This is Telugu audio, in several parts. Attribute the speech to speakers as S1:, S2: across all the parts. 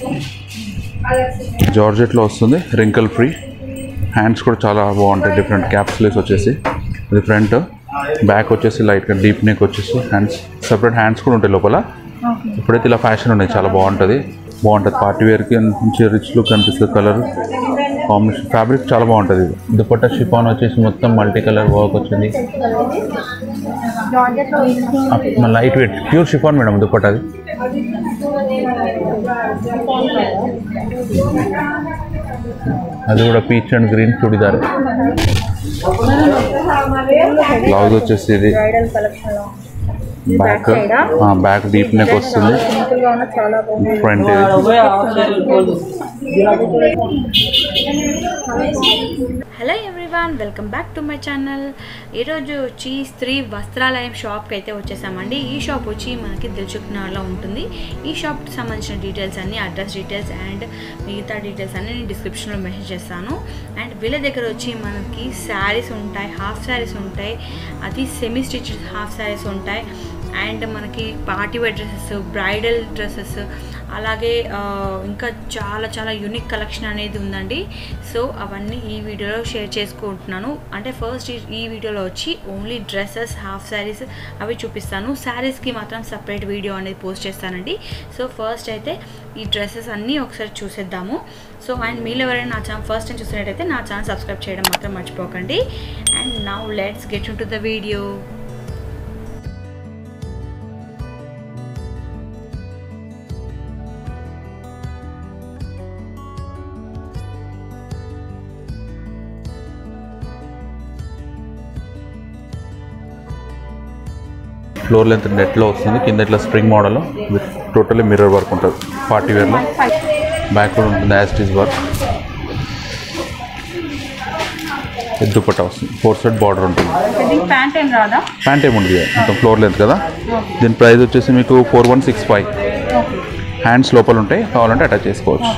S1: జార్జెట్లో వస్తుంది రింకల్ ఫ్రీ హ్యాండ్స్ కూడా చాలా బాగుంటాయి డిఫరెంట్ క్యాప్స్లేస్ వచ్చేసి ఇది ఫ్రంట్ బ్యాక్ వచ్చేసి లైట్గా డీప్ నెక్ వచ్చేసి హ్యాండ్స్ సపరేట్ హ్యాండ్స్ కూడా ఉంటాయి లోపల ఇప్పుడైతే ఇలా ఫ్యాషన్ ఉన్నాయి చాలా బాగుంటుంది బాగుంటుంది పార్టీ వేర్కి మంచి రిచ్ లుక్ అనిపిస్తుంది కలర్ కాంబినేషన్ ఫ్యాబ్రిక్ చాలా బాగుంటుంది ఇది దుపట్టా షిఫాన్ వచ్చేసి మొత్తం మల్టీ కలర్ వర్క్ వచ్చింది light weight pure chiffon madam dupatta అది అది కూడా peach and green churidar blouse వచ్చేసి ఇది
S2: బ్రైడల్ కలెక్షన్ లో
S1: బ్యాక్ బ్యాక్ డీప్ నెక్ వస్తుంది
S2: సింపుల్ గా ఉన్న చాలా బాగుంది
S1: ఫ్రంట్ ఇది
S3: hello everyone welcome back to my channel ఈరోజు వచ్చి స్త్రీ వస్త్రాలయం షాప్కి అయితే వచ్చేసామండి ఈ షాప్ వచ్చి మనకి దిల్చుక్నార్లో ఉంటుంది ఈ షాప్కి సంబంధించిన డీటెయిల్స్ అన్ని అడ్రస్ డీటెయిల్స్ అండ్ మిగతా డీటెయిల్స్ అన్ని నేను డిస్క్రిప్షన్లో మెసేజ్ చేస్తాను అండ్ వీళ్ళ దగ్గర వచ్చి మనకి శారీస్ ఉంటాయి హాఫ్ శారీస్ ఉంటాయి అది సెమీ స్టిచ్ హాఫ్ శారీస్ ఉంటాయి అండ్ మనకి party wear dresses bridal dresses అలాగే ఆ, ఇంకా చాలా చాలా యూనిక్ కలెక్షన్ అనేది ఉందండి సో అవన్నీ ఈ వీడియోలో షేర్ చేసుకుంటున్నాను అంటే ఫస్ట్ ఈ- ఈ వీడియోలో వచ్చి ఓన్లీ డ్రెస్సెస్ హాఫ్ శారీస్ అవి చూపిస్తాను శారీస్కి మాత్రం సపరేట్ వీడియో అనేది పోస్ట్ చేస్తానండి సో ఫస్ట్ అయితే ఈ డ్రెస్సెస్ అన్నీ ఒకసారి చూసేద్దాము సో అండ్ మీరు ఎవరైనా నా ఛానల్ ఫస్ట్ టైం చూసినట్టయితే నా ఛానల్ సబ్స్క్రైబ్ చేయడం మాత్రం మర్చిపోకండి and now let's get to the video
S1: floor length నెట్లో వస్తుంది కింద ఇట్లా spring model with totally mirror work ఉంటుంది పార్టీ వేర్లో బ్యాక్ కూడా ఉంటుంది యాస్టీస్ వర్క్ దుపట్టా వస్తుంది ఫోర్ సెట్ బార్డర్ ఉంటుంది
S2: దీనికి ప్యాంట్ ఏం రాదా
S1: ప్యాంట్ ఏముంది మొత్తం ఫ్లోర్ లెంత్ కదా దీని ప్రైస్ వచ్చేసి మీకు four one six five hands లోపల ఉంటాయి కావాలంటే అటాచ్ చేసుకోవచ్చు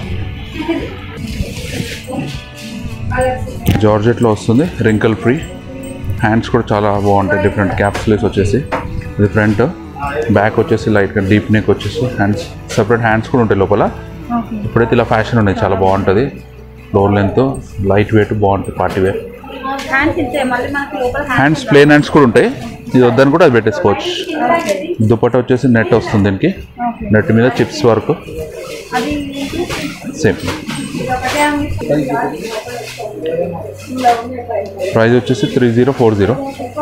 S1: జార్జెట్లో వస్తుంది రింకల్ ఫ్రీ హ్యాండ్స్ కూడా చాలా బాగుంటాయి డిఫరెంట్ క్యాప్స్లేస్ వచ్చేసి ఇది ఫ్రంట్ బ్యాక్ వచ్చేసి లైట్గా డీప్ నెక్ వచ్చేసి హ్యాండ్స్ సపరేట్ హ్యాండ్స్ కూడా ఉంటాయి లోపల ఇప్పుడైతే ఇలా ఫ్యాషన్ ఉన్నాయి చాలా బాగుంటుంది ఫ్లోర్ లెంత్ లైట్ వెయిట్ బాగుంటుంది పార్టీ వేర్
S2: హ్యాండ్స్ ఇచ్చే మళ్ళీ మనకి లోపల
S1: హ్యాండ్స్ ప్లేన్ హ్యాండ్స్ కూడా ఉంటాయి ఇది వద్దని కూడా అది పెట్టేసుకోవచ్చు దుపట్టా వచ్చేసి నెట్ వస్తుంది దీనికి నెట్ మీద చిప్స్ వర్క్
S2: అది
S1: సేమ్ ప్రైస్ వచ్చేసి త్రీ జీరో ఫోర్ జీరో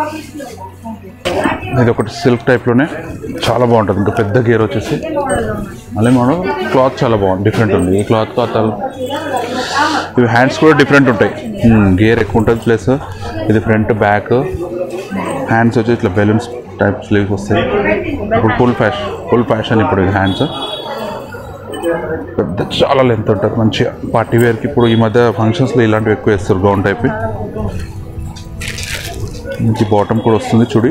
S1: ఇది ఒకటి సిల్క్ టైప్లోనే చాలా బాగుంటుంది ఇంకా పెద్ద గేర్ వచ్చేసి మళ్ళీ మనం క్లాత్ చాలా బాగుంది డిఫరెంట్ ఉంది ఈ క్లాత్ క్లాత్ ఇవి హ్యాండ్స్ కూడా డిఫరెంట్ ఉంటాయి గేర్ ఎక్కువ ఉంటుంది ప్లస్ ఇది ఫ్రంట్ బ్యాక్ హ్యాండ్స్ వచ్చి ఇట్లా బెలూన్స్ టైప్ స్లీవ్స్ వస్తాయి ఇప్పుడు ఫుల్ ఫ్యాషన్ ఫుల్ ఫ్యాషన్ ఇప్పుడు ఇది హ్యాండ్స్ పెద్ద చాలా లెంత్ ఉంటుంది మంచిగా పార్టీ వేర్కి ఇప్పుడు ఈ మధ్య ఫంక్షన్స్లో ఇలాంటివి ఎక్కువ వేస్తారు గౌన్ టైప్ మంచి బాటమ్ కూడా వస్తుంది చూడి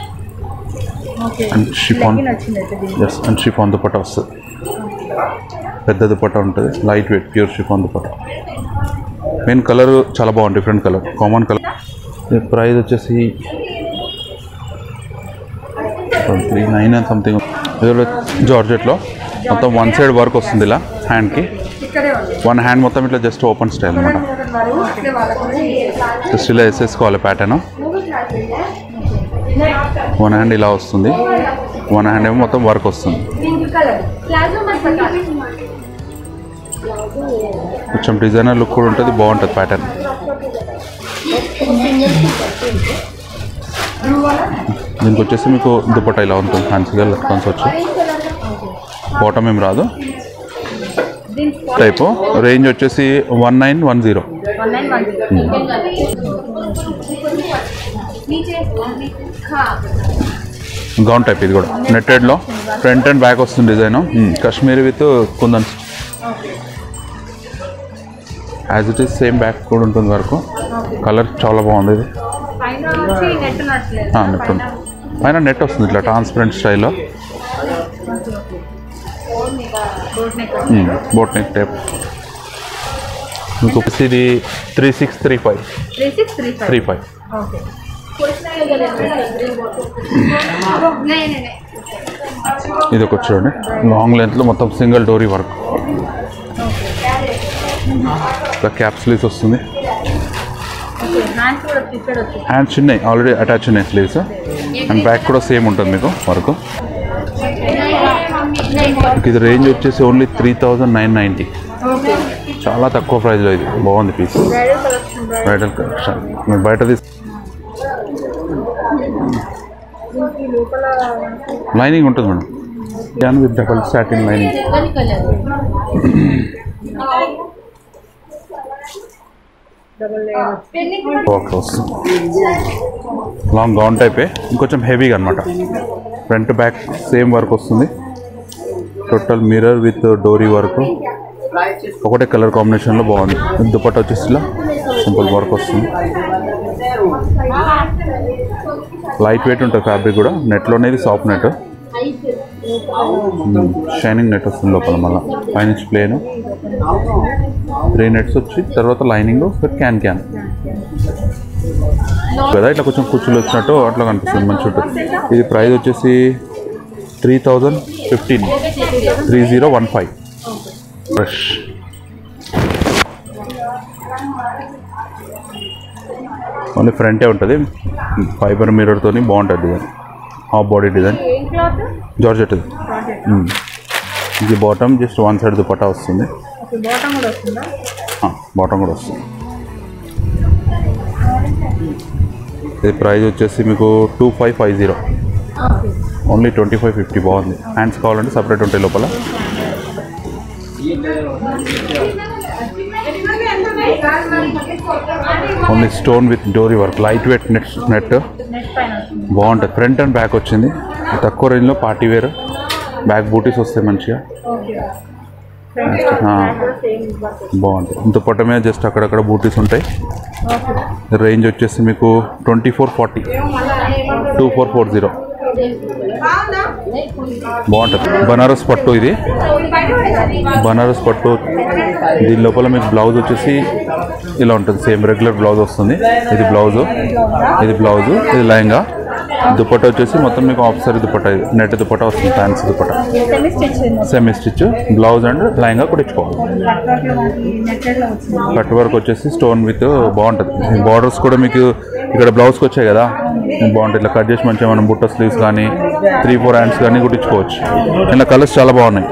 S1: అండ్ షిఫాన్
S2: నచ్చింది అయితే దీనికి
S1: ఎస్ అండ్ షిఫాన్ దుపట్టా వస్తుంది పెద్ద దుపట్టా ఉంటుంది light weight pure chiffon dupatta main colour చాలా బాగుంది different colour common colour price వచ్చేసి ట్వంటీ నైన్ అండ్ సంథింగ్ ఇది జార్జెట్లో మొత్తం వన్ సైడ్ వర్క్ వస్తుంది ఇలా హ్యాండ్కి
S2: ఇక్కడే ఉంది
S1: వన్ హ్యాండ్ మొత్తం ఇట్లా జస్ట్ ఓపెన్ స్టైల్ అనమాట
S2: ఇక్కడ వాళ్ళకి
S1: జస్ట్ ఇలా వేసేసుకోవాలి ప్యాటర్న్ వన్ హ్యాండ్ ఇలా వస్తుంది వన్ హ్యాండ్ ఏమో మొత్తం వర్క్ వస్తుంది
S2: పింక్ కలర్ ప్లాజో మరి
S1: కొంచెం డిజైనర్ లుక్ కూడా ఉంటుంది బాగుంటుంది ప్యాటర్న్ దీనికి వచ్చేసి మీకు దుపట్టా ఇలా ఉంటుంది ఫ్యాన్సీగా లెక్కన్స్ వచ్చి బాటమ్ ఏం రాదు టైపు రేంజ్ వచ్చేసి one nine one zero
S2: one nine one
S1: gown type ఇది కూడా నెట్టెడ్లో ఫ్రంట్ అండ్ బ్యాక్ వస్తుంది design Kashmiri with kundan as it is same back కూడా ఉంటుంది వరకు కలర్ చాలా బాగుంది ఇది
S2: పైన వచ్చి నెట్ నట్లేదు
S1: ఆ, నెట్ ఉంది పైన నెట్ వస్తుంది ఇట్లా ట్రాన్స్పరెంట్ స్టైల్లో
S2: boat neck
S1: boat neck type మీకు వచ్చేసి ఇది three six three five
S2: three six three five
S1: three five
S2: okay
S1: ఇది ఒక చూడండి లాంగ్ లెంత్లో మొత్తం సింగిల్ డోరీ వర్క్ ఇలా క్యాప్ స్లీవ్స్ వస్తుంది
S2: ఓకే హ్యాండ్స్ కూడా ప్రిపేర్ వచ్చింది
S1: హ్యాండ్స్ చిన్నవి ఆల్రెడీ అటాచ్ ఉన్నాయి స్లీవ్స్ అండ్ బ్యాక్ కూడా సేమ్ ఉంటుంది మీకు వరకు మీకు ఇది రేంజ్ వచ్చేసి only three thousand nine ninety
S2: okay
S1: చాలా తక్కువ ప్రైస్లో ఇది బాగుంది piece
S2: bridal collection
S1: bridal collection మీరు బయట తీసు
S2: దీనికి లోపల
S1: లైనింగ్ ఉంటుంది madam can with double satin lining
S2: double layer
S1: work వస్తుంది లాంగ్ గౌన్ టైపే ఇంకొంచెం హెవీగా అనమాట ఫ్రంట్ బ్యాక్ సేమ్ వర్క్ వస్తుంది total mirror with dori work ఒకటే కలర్ కాంబినేషన్లో బాగుంది దుపట్ట వచ్చేసి ఇలా సింపుల్ వర్క్ వస్తుంది లైట్ వెయిట్ ఉంటుంది ఫ్యాబ్రిక్ కూడా నెట్లోనే ఇది సాఫ్ట్ నెట్ షైనింగ్ నెట్ వస్తుంది లోపల మళ్ళీ పైనుంచి ప్లేన్ త్రీ నెట్స్ వచ్చి తర్వాత లైనింగ్ క్యాన్ క్యాన్ కదా ఇట్లా కొంచెం కుచ్చులు వచ్చినట్టు అట్లా కనిపిస్తుంది మంచి ఉంటుంది ఇది ప్రైస్ వచ్చేసి three thousand fifteen three zero one five fresh only ఫ్రంటే ఉంటుంది ఫైబర్ మిర్రర్తో బాగుంటుంది డిజైన్ హాఫ్ బాడీ డిజైన్
S2: ఏం క్లాత్
S1: జార్జెట్ ఇది మ్మ్. ఇది bottom just one side dupatta వస్తుంది
S2: ఓకే బాటమ్ కూడా వస్తుందా
S1: బాటమ్ కూడా వస్తుంది ఇది ప్రైస్ వచ్చేసి మీకు two five five zero
S2: okay
S1: only twenty five fifty బాగుంది హ్యాండ్స్ కావాలంటే సపరేట్ ఉంటాయి లోపల only stone with dori work light weight net net
S2: next పైన వస్తుంది
S1: బాగుంటుంది ఫ్రంట్ అండ్ బ్యాక్ వచ్చింది తక్కువ రేంజ్లో పార్టీ వేర్ బ్యాక్ బూటీస్ వస్తాయి మంచిగా
S2: ఓకే ఫ్రంట్
S1: ఆ.
S2: కూడా సేమ్ వర్క్
S1: బాగుంటుంది ఇంత పొట్ట మీద జస్ట్ అక్కడక్కడ బూటీస్ ఉంటాయి
S2: ఓకే
S1: రేంజ్ వచ్చేసి మీకు twenty four forty two four four zero బాగుంటుంది బనారస్ పట్టు ఇది బనారస్ పట్టు దీని లోపల మీకు బ్లౌజ్ వచ్చేసి ఇలా ఉంటుంది సేమ్ రెగ్యులర్ బ్లౌజ్ వస్తుంది ఇది బ్లౌజు ఇది బ్లౌజు ఇది లెహంగా దుపట్టా వచ్చేసి మొత్తం మీకు ఆఫీసర్ దుపట్టా ఇది నెట్ దుపట్టా వస్తుంది fancy dupatta
S2: semi stitch
S1: semi stitch blouse and lehenga కుట్టించుకోవాలి
S2: కట్ వర్క్ మనకి నెట్టెడ్ లో వచ్చింది
S1: కట్ వర్క్ వచ్చేసి స్టోన్ విత్ బాగుంటుంది బార్డర్స్ కూడా మీకు ఇక్కడ బ్లౌజ్కి వచ్చాయి కదా బాగుంటుంది ఇట్లా కట్ చేసి మంచిగా మనం బుట్ట స్లీవ్స్ కానీ త్రీ ఫోర్ హ్యాండ్స్ కానీ కుట్టించుకోవచ్చు ఇలా కలర్స్ చాలా బాగున్నాయి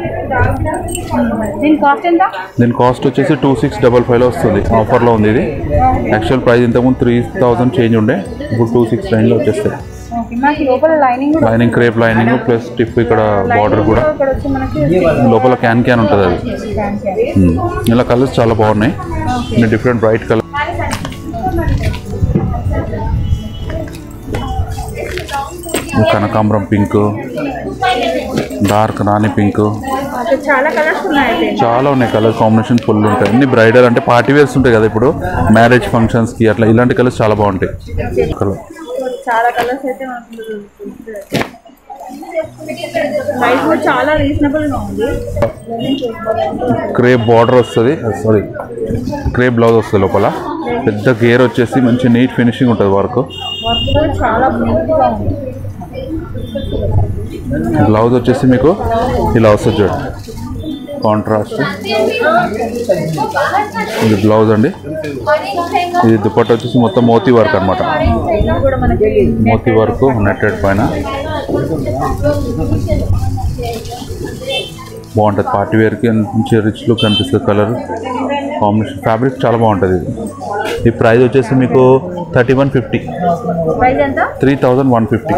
S2: దీని కాస్ట్ ఎంత
S1: దీని కాస్ట్ వచ్చేసి టూ సిక్స్ డబల్ ఫైవ్లో వస్తుంది ఆఫర్లో ఉంది ఇది యాక్చువల్ ప్రైస్ ఇంతకుముందు త్రీ థౌజండ్ చేంజ్ ఉండే ఇప్పుడు టూ సిక్స్ రేంజ్లో వచ్చేస్తాయి
S2: ఓకే మనకి లోపల లైనింగ్ కూడా
S1: lining crepe lining plus tip ఇక్కడ బార్డర్ కూడా
S2: ఇక్కడ వచ్చి మనకి
S1: లోపల క్యాన్ క్యాన్ ఉంటుంది అది ఉమ్. ఇలా కలర్స్ చాలా బాగున్నాయి డిఫరెంట్ బ్రైట్ కలర్ కనకాంబరం పింక్ డార్క్ రాణి పింక్
S2: ఓకే, చాలా కలర్స్ ఉన్నాయి అయితే
S1: చాలా ఉన్నాయి కలర్ కాంబినేషన్ ఫుల్ ఉంటాయి అన్ని బ్రైడల్ అంటే పార్టీ వేర్స్ ఉంటాయి కదా ఇప్పుడు మ్యారేజ్ ఫంక్షన్స్కి అట్లా ఇలాంటి కలర్స్ చాలా బాగుంటాయి కలర్
S2: చాలా కలర్స్ అయితే మనకు ప్రైస్ కూడా చాలా రీజనబుల్ గా ఉంది
S1: క్రేప్ బార్డర్ వస్తుంది సారీ క్రేప్ బ్లౌజ్ వస్తుంది లోపల పెద్ద గేర్ వచ్చేసి మంచి నీట్ ఫినిషింగ్ ఉంటుంది వర్క్
S2: వర్క్ కూడా చాలా నీట్ గా ఉంది
S1: బ్లౌజ్ వచ్చేసి మీకు ఇలా వస్తుంది చూడండి కాంట్రాస్ట్ ఇది బ్లౌజ్ అండి ఇది దుపట్ట వచ్చేసి మొత్తం మోతీ వర్క్ అనమాట
S2: ఇది కూడా మనకి
S1: మోతీ వర్క్ నెట్టెడ్ పైన బాగుంటుంది పార్టీ వేర్కి మంచి రిచ్ లుక్ అనిపిస్తుంది కలర్ కాంబినేషన్ ఫ్యాబ్రిక్ చాలా బాగుంటుంది ఇది ఈ ప్రైస్ వచ్చేసి మీకు థర్టీ వన్ ఫిఫ్టీ
S2: ప్రైస్ ఎంత
S1: త్రీ థౌజండ్ వన్ ఫిఫ్టీ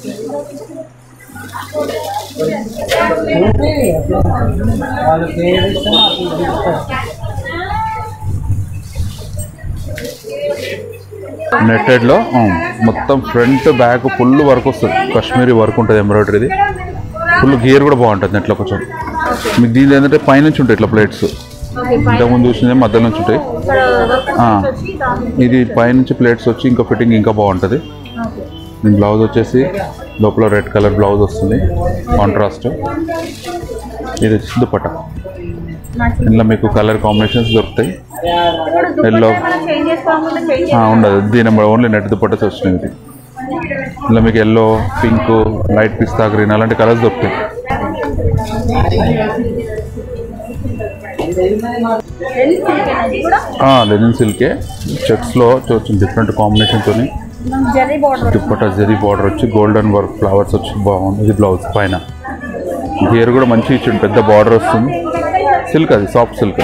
S1: నెట్టెడ్లో మొత్తం ఫ్రంట్ బ్యాక్ ఫుల్ వర్క్ వస్తుంది కాశ్మీరీ వర్క్ ఉంటుంది ఎంబ్రాయిడరీది ఫుల్ గేర్ కూడా బాగుంటుంది నెట్లో కొంచెం మీకు దీని ఏంటంటే పైనుంచి ఉంటాయి ఇట్లా ప్లేట్స్
S2: ఓకే
S1: ఇంతకుముందు చూసిందే మధ్యలో నుంచి ఉంటాయి
S2: ఇక్కడ వర్క్
S1: ఆ.
S2: వచ్చి దాని
S1: ఇది పైనుంచి ప్లేట్స్ వచ్చి ఇంకా ఫిట్టింగ్ ఇంకా బాగుంటుంది
S2: ఓకే
S1: దీని బ్లౌజ్ వచ్చేసి లోపల రెడ్ కలర్ బ్లౌజ్ వస్తుంది కాంట్రాస్ట్ ఇది వచ్చి దుపట్టా
S2: మంచి
S1: ఇందులో మీకు కలర్ కాంబినేషన్స్ దొరుకుతాయి
S2: ఇప్పుడు
S1: Yellow.
S2: దుపట్టా మనం చేంజ్ చేసుకోవాలనుకుంటే చేంజ్
S1: ఆ, ఉండదు దీని ఓన్లీ నెట్ దుపట్టాస్ వచ్చినాయి ఇది ఇందులో మీకు ఎల్లో పింక్ లైట్ పిస్తా గ్రీన్ అలాంటి కలర్స్ దొరుకుతాయి
S2: అది కూడా
S1: లెనిన్ సిల్కే చెక్స్లో కొంచెం డిఫరెంట్ కాంబినేషన్తో
S2: జరీ బార్డర్
S1: దుప్పట జరీ బార్డర్ వచ్చి గోల్డెన్ వర్క్ ఫ్లవర్స్ వచ్చి బాగుంది ఇది బ్లౌజ్ పైన గేర్ కూడా మంచి ఇచ్చిండు పెద్ద బార్డర్ వస్తుంది సిల్క్ అది సాఫ్ట్ సిల్క్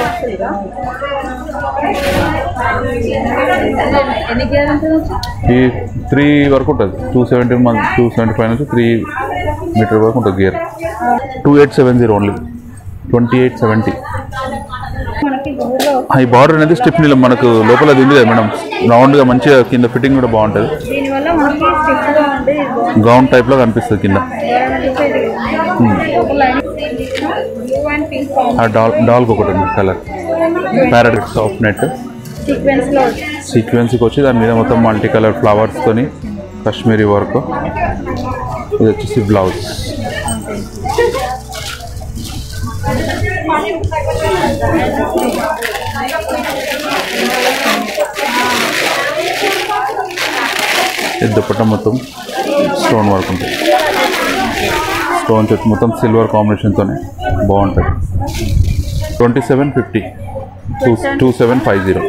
S2: ఎన్ని గేర్ ఉంటుంది
S1: ఈ త్రీ వరకు ఉంటుంది టూ సెవెంటీ మంత్ టూ సెవెంటీ ఫైవ్ నుంచి త్రీ మీటర్ వరకు ఉంటుంది గేర్ two eight seven zero only twenty eight seventy
S2: మనకి ఊళ్ళో
S1: ఈ బార్డర్ అనేది స్టిప్ నీళ్ళ మనకు లోపల అది ఉంది కదా మేడం రౌండ్గా మంచిగా కింద ఫిట్టింగ్ కూడా బాగుంటుంది
S2: దీనివల్ల మనకి స్టిచ్గా ఉండి
S1: గౌన్ టైప్లో కనిపిస్తుంది కింద
S2: బ్లూ అండ్ పింక్
S1: ఆ డాల్ డాల్కి ఒకటి ఉంది colour parrot soft net
S2: sequence లో
S1: సీక్వెన్స్కి వచ్చి దాని మీద మొత్తం మల్టీ కలర్ ఫ్లవర్స్తోని కాశ్మీరీ వర్క్ ఇది వచ్చేసి బ్లౌజ్ ఇది దుప్పట్ట మొత్తం స్టోన్ వర్క్ ఉంటుంది స్టోన్స్ వచ్చి మొత్తం సిల్వర్ కాంబినేషన్తోనే బాగుంటుంది twenty seven fifty two two seven five zero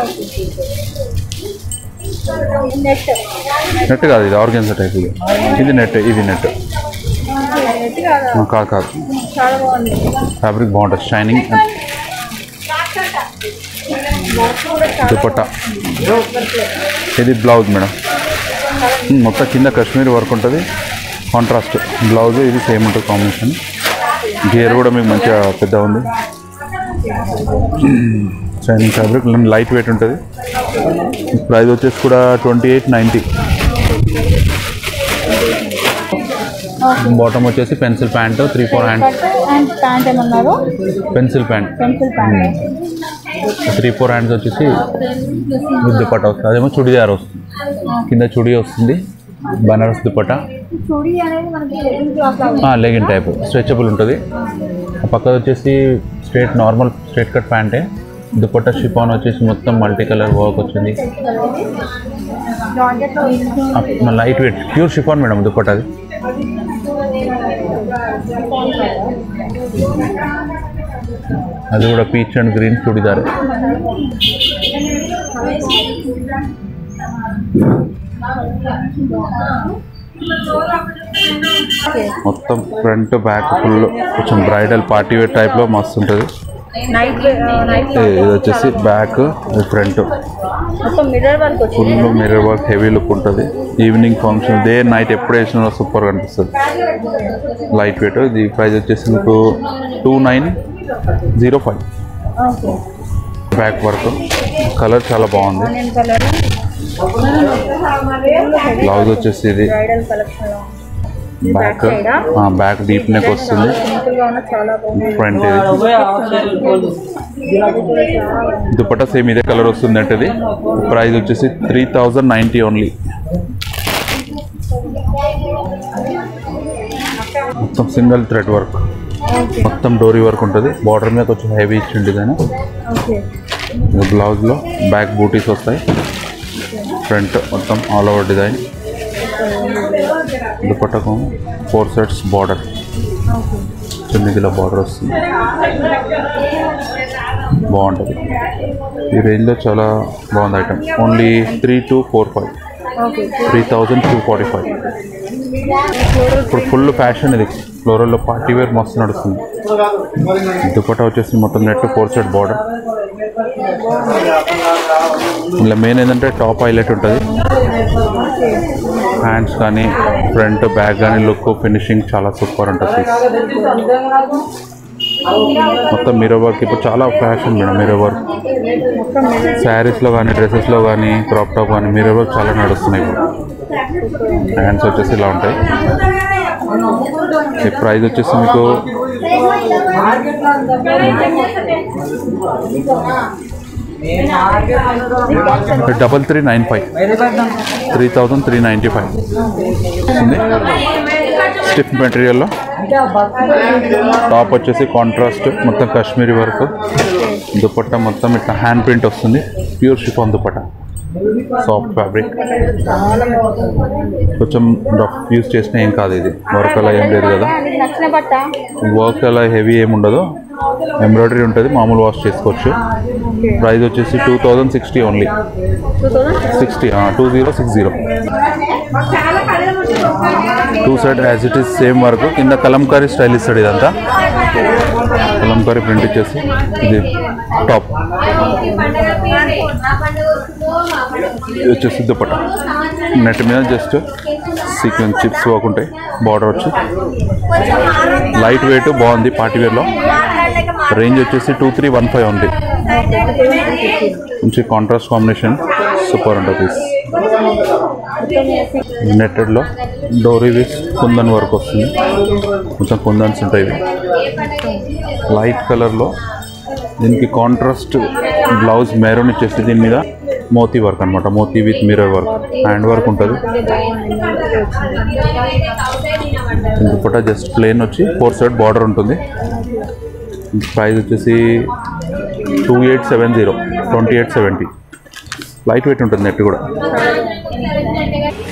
S2: net
S1: net కాదు ఇది ఆర్గెన్సా టైప్ ఇది ఇది నెట్ ఇది నెట్
S2: నెట్ కాదా
S1: కాదు కాదు
S2: చాలా బాగుంది
S1: ఫ్యాబ్రిక్ బాగుంటుంది షైనింగ్ దుపట్టా ఇది బ్లౌజ్ మేడం ఉమ్, మొత్తం కింద కాశ్మీర్ వర్క్ ఉంటుంది కాంట్రాస్ట్ బ్లౌజ్ ఇది సేమ్ ఉంటుంది కాంబినేషన్ గేర్ కూడా మీకు మంచిగా పెద్ద ఉంది షైనింగ్ ఫ్యాబ్రిక్ లైట్ వెయిట్ ఉంటుంది ప్రైస్ వచ్చేసి కూడా ట్వంటీ ఎయిట్ నైంటీ బాటమ్ వచ్చేసి pencil pant three four hand
S2: and pant ఏమన్నారు
S1: pencil pant
S2: pencil pant
S1: three four hands వచ్చేసి విత్ దుపట్ట వస్తుంది అదేమో చుడిదార్ వస్తుంది కింద చుడి వస్తుంది బనారస్ దుపట్ట
S2: చుడి అనేది మనకి లెగిన్ క్లాత్ లాగా
S1: లెగిన్ టైప్ స్ట్రెచబుల్ ఉంటుంది ఆ పక్క వచ్చేసి స్ట్రేట్ నార్మల్ స్ట్రేట్ కట్ ప్యాంటే దుపట్ట షిఫాన్ వచ్చేసి మొత్తం మల్టీ కలర్ వర్క్ వచ్చింది
S2: జార్జెట్ లో
S1: light weight pure chiffon madam dupatta అది అది కూడా పీచ్ అండ్ గ్రీన్ చుడిదార్ మొత్తం ఫ్రంట్ బ్యాక్ ఫుల్ కొంచెం బ్రైడల్ పార్టీ వేర్ టైప్లో మస్తు ఉంటుంది
S2: నైట్ నైట్
S1: ఇది వచ్చేసి బ్యాక్ ఫ్రంట్
S2: మొత్తం మిర్రర్ వర్క్ వచ్చింది
S1: full mirror work heavy look ఉంటుంది ఈవినింగ్ ఫంక్షన్ డే నైట్ ఎప్పుడు వేసినా సూపర్ కనిపిస్తుంది లైట్ వెయిట్ ఇది ప్రైస్ వచ్చేసి మీకు two nine zero five
S2: okay
S1: back work colour చాలా బాగుంది
S2: ఆనియన్ కలర్
S1: బ్లౌజ్ వచ్చేసి ఇది
S2: బ్రైడల్ కలెక్షన్ లో
S1: బ్యాక్ బ్యాక్ డీప్ నెక్ వస్తుంది
S2: సింపుల్ గా ఉన్న చాలా బాగుంది
S1: ఫ్రంట్ ఇది దుపట్టా సేమ్ ఇదే కలర్ వస్తుంది అంటే ఇది ప్రైస్ వచ్చేసి త్రీ థౌజండ్ నైంటీ ఓన్లీ మొత్తం సింగిల్ థ్రెడ్ వర్క్
S2: ఓకే
S1: మొత్తం డోరీ వర్క్ ఉంటుంది బార్డర్ మీద కొంచెం హెవీ ఇచ్చింది డిజైన్
S2: ఓకే
S1: బ్లౌజ్లో బ్యాక్ బూటీస్ వస్తాయి ఫ్రంట్ మొత్తం ఆల్ ఓవర్ డిజైన్ దుపట్టకు ఫోర్ సెట్స్ బార్డర్
S2: ఓకే
S1: చిన్నదిలో బార్డర్ వస్తుంది బాగుంటుంది ఈ రేంజ్లో చాలా బాగుంది item only three to four five
S2: okay
S1: three thousand two forty five ఇప్పుడు ఫుల్ ఫ్యాషన్ ఇది ఫ్లోరల్లో పార్టీ వేర్ మస్తు నడుస్తుంది దుపట్టా వచ్చేసి మొత్తం నెట్ ఫోర్ సెట్ బార్డర్ ఇలా మెయిన్ ఏంటంటే టాప్ హైలైట్ ఉంటుంది హ్యాండ్స్ కానీ ఫ్రంట్ బ్యాక్ కానీ లుక్ ఫినిషింగ్ చాలా సూపర్ ఉంటుంది మొత్తం మిరర్ వర్క్ ఇప్పుడు చాలా ఫ్యాషన్ మేడం మిరర్ వర్క్
S2: మొత్తం మిర్రర్
S1: శారీస్లో కానీ డ్రెస్సెస్లో కానీ క్రాప్ టాప్ కానీ మిరర్ వర్క్ చాలా నడుస్తున్నాయి ఇప్పుడు హ్యాండ్స్ వచ్చేసి ఇలా ఉంటాయి ఈ ప్రైస్ వచ్చేసి మీకు double three nine five three thousand three ninety five వస్తుంది స్టిఫ్ మెటీరియల్లో టాప్ వచ్చేసి కాంట్రాస్ట్ మొత్తం కాశ్మీరీ వర్క్ దుపట్టా మొత్తం ఇట్లా హ్యాండ్ ప్రింట్ వస్తుంది pure chiffon dupatta soft fabric కొంచెం రఫ్ యూస్ చేసినా ఏం కాదు ఇది వర్క్ అలా ఏం లేదు కదా
S2: నీకు నచ్చిన బట్ట
S1: వర్క్ అలా హెవీ ఏమి ఉండదు ఎంబ్రాయిడరీ ఉంటుంది మామూలు వాష్ చేసుకోవచ్చు
S2: ఓకే
S1: ప్రైస్ వచ్చేసి two thousand sixty only
S2: two thousand
S1: sixty two zero six zero two side as it is same work కింద కలంకారీ స్టైల్ ఇస్తాడు ఇదంతా కలంకారీ ప్రింట్ ఇచ్చేసి ఇది టాప్ ఇది వచ్చేసి దుపట నెట్ మీద జస్ట్ సీక్వెన్స్ చిప్స్ వర్క్ ఉంటాయి బార్డర్ వచ్చి లైట్ వెయిట్ బాగుంది పార్టీ వేర్లో రేంజ్ వచ్చేసి టూ త్రీ వన్ ఫైవ్ ఉంది మంచి కాంట్రాస్ట్ కాంబినేషన్ సూపర్ ఉంటుంది పీస్ నెట్టెడ్లో డోరీ విస్ కుందన్ వర్క్ వస్తుంది కొంచెం కుందన్స్ ఉంటాయి ఇవి లైట్ కలర్లో దీనికి కాంట్రాస్ట్ బ్లౌజ్ మెరూన్ ఇచ్చేసి దీని మీద మోతీ వర్క్ అనమాట మోతీ with mirror work hand work ఉంటుంది దుపట్టా జస్ట్ ప్లేన్ వచ్చి ఫోర్ సైడ్ బార్డర్ ఉంటుంది ప్రైస్ వచ్చేసి two eight seven zero twenty eight seventy light weight ఉంటుంది నెట్ కూడా